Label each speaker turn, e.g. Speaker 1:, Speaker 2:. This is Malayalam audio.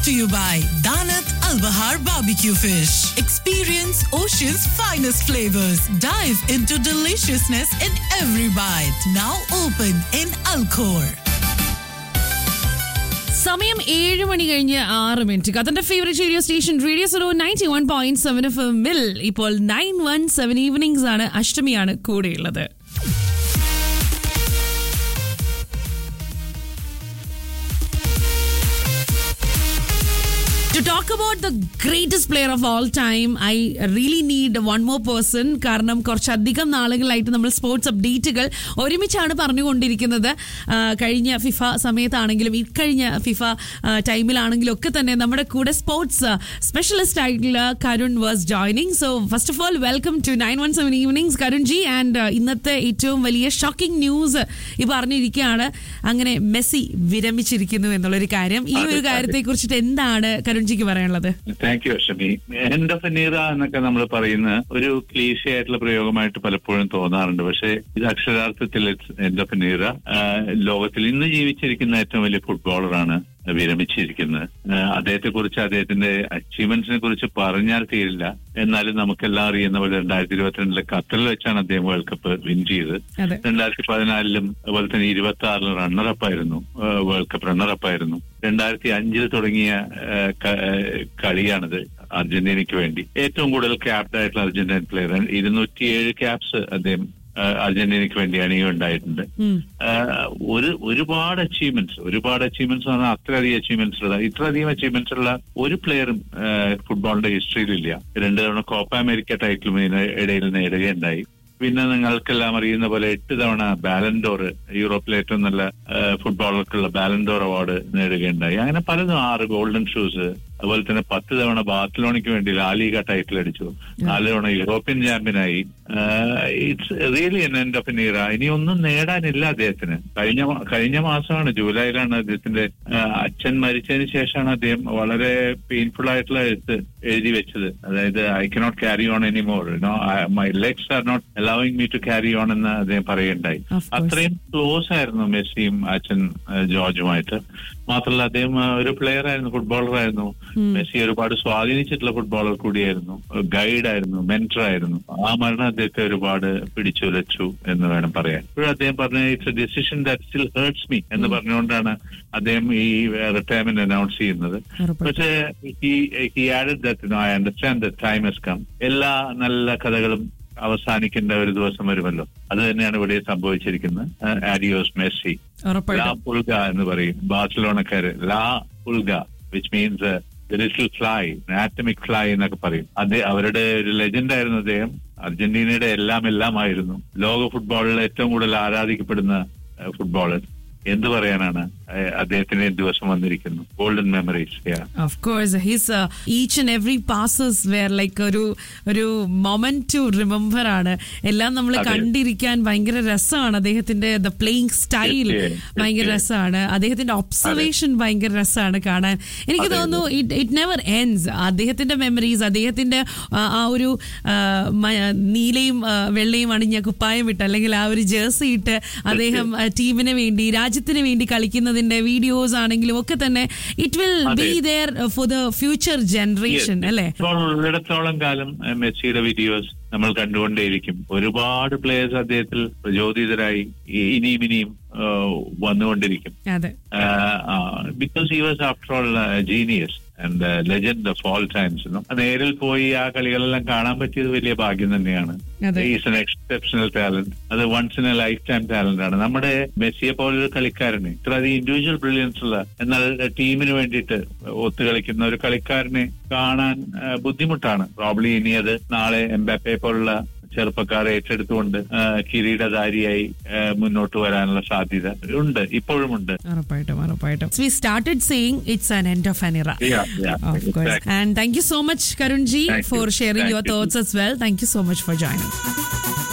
Speaker 1: to you by Danat Al Bahar Barbecue Fish. Experience Ocean's finest flavors. Dive into deliciousness in every bite. Now open in Alcor.
Speaker 2: സമയം ഏഴ് മണി കഴിഞ്ഞ് ആറ് മിനിറ്റ് കഥന്റെ favourite radio station radio so ninety one point seven F എമ്മിൽ ഇപ്പോൾ നയൻ വൺ സെവൻ ഈവനിങ്സ് ആണ് അഷ്ടമിയാണ് കൂടെയുള്ളത് To talk about the greatest player of all time, I really need one more person കാരണം കുറച്ചധികം നാളുകളായിട്ട് നമ്മൾ സ്പോർട്സ് അപ്ഡേറ്റുകൾ ഒരുമിച്ചാണ് പറഞ്ഞുകൊണ്ടിരിക്കുന്നത് ആ, കഴിഞ്ഞ ഫിഫ സമയത്താണെങ്കിലും ഇക്കഴിഞ്ഞ ഫിഫ ആ, ടൈമിലാണെങ്കിലും ഒക്കെ തന്നെ നമ്മുടെ കൂടെ സ്പോർട്സ് സ്പെഷ്യലിസ്റ്റ് ആയിട്ടുള്ള Karun was joining so first of all welcome to nine one seven evenings Karun ji and ഇന്നത്തെ ഏറ്റവും വലിയ ഷോക്കിംഗ് ന്യൂസ് ഈ പറഞ്ഞിരിക്കുകയാണ് അങ്ങനെ മെസ്സി വിരമിച്ചിരിക്കുന്നു എന്നുള്ളൊരു കാര്യം ഈ ഒരു കാര്യത്തെ കുറിച്ചിട്ട് എന്താണ് കരുൺജിക്ക് പറയാനുള്ളത്
Speaker 3: thank you Ashtami end of നീറ എന്നൊക്കെ നമ്മൾ പറയുന്ന ഒരു ക്ലീശ ആയിട്ടുള്ള പ്രയോഗമായിട്ട് പലപ്പോഴും തോന്നാറുണ്ട് പക്ഷേ ഇത് അക്ഷരാർത്ഥത്തിൽ എൻഡ് ഓഫ് നീറ ലോകത്തിൽ ഇന്ന് ജീവിച്ചിരിക്കുന്ന ഏറ്റവും വലിയ ഫുട്ബോളറാണ് വിരമിച്ചിരിക്കുന്നത് അദ്ദേഹത്തെ കുറിച്ച് അദ്ദേഹത്തിന്റെ അച്ചീവ്മെന്റ്സിനെ കുറിച്ച് പറഞ്ഞാൽ തീരില്ല എന്നാലും നമുക്കെല്ലാം അറിയുന്ന പോലെ രണ്ടായിരത്തി ഇരുപത്തിരണ്ടിലെ ഖത്തറിൽ വെച്ചാണ് അദ്ദേഹം വേൾഡ് കപ്പ് വിൻ ചെയ്തത്
Speaker 2: അതെ
Speaker 3: രണ്ടായിരത്തി പതിനാലിലും അതുപോലെ തന്നെ ഇരുപത്തി ആറിലും റണ്ണറപ്പ് ആയിരുന്നു വേൾഡ് കപ്പ് റണ്ണറപ്പ് ആയിരുന്നു രണ്ടായിരത്തി അഞ്ചിൽ തുടങ്ങിയ ആ, ക- ആ, കളിയാണിത് അർജന്റീനയ്ക്ക് വേണ്ടി ഏറ്റവും കൂടുതൽ ക്യാപ്ഡ് ആയിട്ടുള്ള അർജന്റീൻ പ്ലെയർ ഇരുന്നൂറ്റിയേഴ് ക്യാപ്സ് അദ്ദേഹം ആ, അർജന്റീനയ്ക്ക് വേണ്ടി അണിയുണ്ടായിട്ടുണ്ട്
Speaker 2: ഉം.
Speaker 3: ആഹ് ഒരു ഒരുപാട് അച്ചീവ്മെന്റ്സ് ഒരുപാട് അച്ചീവ്മെന്റ്സ് പറഞ്ഞാൽ അത്രയധികം അച്ചീവ്മെന്റ്സ് ഉള്ള ഇത്രയധികം അച്ചീവ്മെന്റ്സ് ഉള്ള ഒരു പ്ലെയറും ഫുട്ബോളിന്റെ ഹിസ്റ്ററിയിലില്ല രണ്ട് തവണ കോപ്പ അമേരിക്ക ടൈറ്റിലും ഇതിന് ഇടയിൽ നേടുകയുണ്ടായി പിന്നെ നിങ്ങൾക്കെല്ലാം അറിയുന്ന പോലെ എട്ട് തവണ ബാലൻഡോർ യൂറോപ്പിലെ ഏറ്റവും നല്ല ആഹ് ഫുട്ബോളർക്കുള്ള ബാലൻഡോർ അവാർഡ് നേടുകയുണ്ടായി അങ്ങനെ പലതും ആറ് ഗോൾഡൻ ഷൂസ് അതുപോലെ തന്നെ പത്ത് തവണ ബാർസലോണയ്ക്ക് വേണ്ടി ലാലിക ടൈറ്റിൽ അടിച്ചു നാല് തവണ യൂറോപ്യൻ ചാമ്പ്യനായി it's really an end of year ഇനി ഒന്നും നേടാനില്ല അദ്ദേഹത്തിന് കഴിഞ്ഞ മാ- കഴിഞ്ഞ മാസമാണ് ജൂലൈയിലാണ് അദ്ദേഹത്തിന്റെ ആ, അച്ഛൻ മരിച്ചതിന് ശേഷമാണ് അദ്ദേഹം വളരെ പെയിൻഫുൾ ആയിട്ടുള്ള എഴുത്ത് എഴുതി വെച്ചത് അതായത് I cannot carry on any more my legs are not allowing me to carry on എന്ന് അദ്ദേഹം പറയുകയുണ്ടായി
Speaker 2: Of course.
Speaker 3: അത്രയും ക്ലോസ് ആയിരുന്നു മെസ്സിയും അച്ഛൻ ആ, ജോർജുമായിട്ട് മാത്രമല്ല അദ്ദേഹം ആ, ഒരു പ്ലെയർ ആയിരുന്നു ഫുട്ബോളർ ആയിരുന്നു മെസ്സി ഒരുപാട് സ്വാധീനിച്ചിട്ടുള്ള ഫുട്ബോളർ കൂടിയായിരുന്നു ഗൈഡ് ആയിരുന്നു മെന്റർ ആയിരുന്നു ആ മരണം അദ്ദേഹത്തെ ഒരുപാട് പിടിച്ചുലച്ചു എന്ന് വേണം പറയാൻ ഇപ്പോഴും അദ്ദേഹം പറഞ്ഞ it's a decision that still hurts me എന്ന് പറഞ്ഞുകൊണ്ടാണ് അദ്ദേഹം ഈ റിട്ടയർമെന്റ് അനൗൺസ് ചെയ്യുന്നത്
Speaker 2: ഉറപ്പായിട്ടും.
Speaker 3: പക്ഷേ he added that I understand the time has come എല്ലാ നല്ല കഥകളും അവസാനിക്കേണ്ട ഒരു ദിവസം വരുമല്ലോ അത് തന്നെയാണ് ഇവിടെ സംഭവിച്ചിരിക്കുന്നത് ആഡിയോസ് മെസ്സി ലാ
Speaker 2: ഉറപ്പായിട്ടും
Speaker 3: പുൽഗ എന്ന് പറയും ബാർസലോണക്കാര് La Pulga which means little fly atomic fly എന്നൊക്കെ പറയും അത് അവരുടെ ഒരു ലെജൻഡ് ആയിരുന്നു അദ്ദേഹം അർജന്റീനയുടെ എല്ലാം എല്ലാം ആയിരുന്നു ലോക ഫുട്ബോളിൽ ഏറ്റവും കൂടുതൽ ആരാധിക്കപ്പെടുന്ന ഫുട്ബോളർ എന്ത് പറയാനാണ് ഏഹ് അദ്ദേഹത്തിന് ഈ ദിവസം വന്നിരിക്കുന്നു golden memories
Speaker 2: of course his each and every passes were like ഒരു ഒരു മൊമെന്റ് ടു റിമെമ്പർ ആണ് എല്ലാം നമ്മൾ
Speaker 3: അതെ.
Speaker 2: കണ്ടിരിക്കാൻ ഭയങ്കര രസമാണ് അദ്ദേഹത്തിന്റെ ദ പ്ലേയിങ് സ്റ്റൈൽ
Speaker 3: തീർച്ചയായും,
Speaker 2: ഭയങ്കര
Speaker 3: തീർച്ചയായും.
Speaker 2: രസമാണ് അദ്ദേഹത്തിന്റെ ഒബ്സർവേഷൻ ഭയങ്കര രസമാണ് കാണാൻ എനിക്ക്
Speaker 3: അതെ,
Speaker 2: തോന്നുന്നു ഇറ്റ് ഇറ്റ് നെവർ എൻഡ്സ് അദ്ദേഹത്തിന്റെ മെമ്മറീസ് അദ്ദേഹത്തിന്റെ ആ, ആ ഒരു ആ, മ- നീലയും ആ, വെള്ളയും അണിഞ്ഞ കുപ്പായം ഇട്ട് അല്ലെങ്കിൽ ആ ഒരു ജേഴ്സി ഇട്ട് അദ്ദേഹം ആ, ടീമിന് വേണ്ടി രാജ്യത്തിന് വേണ്ടി കളിക്കുന്നതിന്റെ വീഡിയോസ് ആണെങ്കിലും ഒക്കെ തന്നെ ഇറ്റ് വിൽ
Speaker 3: അതെ.
Speaker 2: Be there for the future generation അല്ലേ
Speaker 3: ഇപ്പോൾ ഉള്ളിടത്തോളം കാലം ഏഹ് മെസ്സിയുടെ വീഡിയോസ് നമ്മൾ കണ്ടുകൊണ്ടേയിരിക്കും ഒരുപാട് പ്ലേയേഴ്സ് അദ്ദേഹത്തിൽ പ്രചോദിതരായി ഇ- ഇനിയും ഇനിയും ഏഹ് വന്നുകൊണ്ടിരിക്കും
Speaker 2: അതെ
Speaker 3: because he was after all genius and legend of all times നേരിൽ പോയി ആ കളികളെല്ലാം കാണാൻ പറ്റിയത് വലിയ ഭാഗ്യം തന്നെയാണ്
Speaker 2: അതെ.
Speaker 3: ഈസ് എൻ എക്സെപ്ഷണൽ ടാലന്റ് അത് once in a lifetime talent ആണ് നമ്മുടെ മെസ്സിയെ പോലൊരു കളിക്കാരന് ഇത്രയധികം ഇൻഡിവിജ്വൽ ബ്രില്യൻസ് ഉള്ള എന്നാൽ ടീമിന് വേണ്ടിയിട്ട് ഒത്തുകളിക്കുന്ന ഒരു കളിക്കാരനെ കാണാൻ ആ, ബുദ്ധിമുട്ടാണ് പ്രോബ്ലി ഇനി അത് നാളെ എംബാപ്പെ പോലുള്ള ചെറുപ്പക്കാരെ ഏറ്റെടുത്തുകൊണ്ട് ആ, കിരീടധാരിയായി ആ, മുന്നോട്ട് വരാനുള്ള സാധ്യത ഉണ്ട് ഇപ്പോഴും ഉണ്ട്
Speaker 2: ഉറപ്പായിട്ടും ഉറപ്പായിട്ടും we started saying it's an end of an era
Speaker 3: Yeah, yeah,
Speaker 2: Of course.
Speaker 3: exactly.
Speaker 2: And thank you so much, Karunji,
Speaker 3: Thank
Speaker 2: for
Speaker 3: you.
Speaker 2: sharing
Speaker 3: Thank
Speaker 2: your
Speaker 3: you.
Speaker 2: thoughts as well. Thank you so much for joining.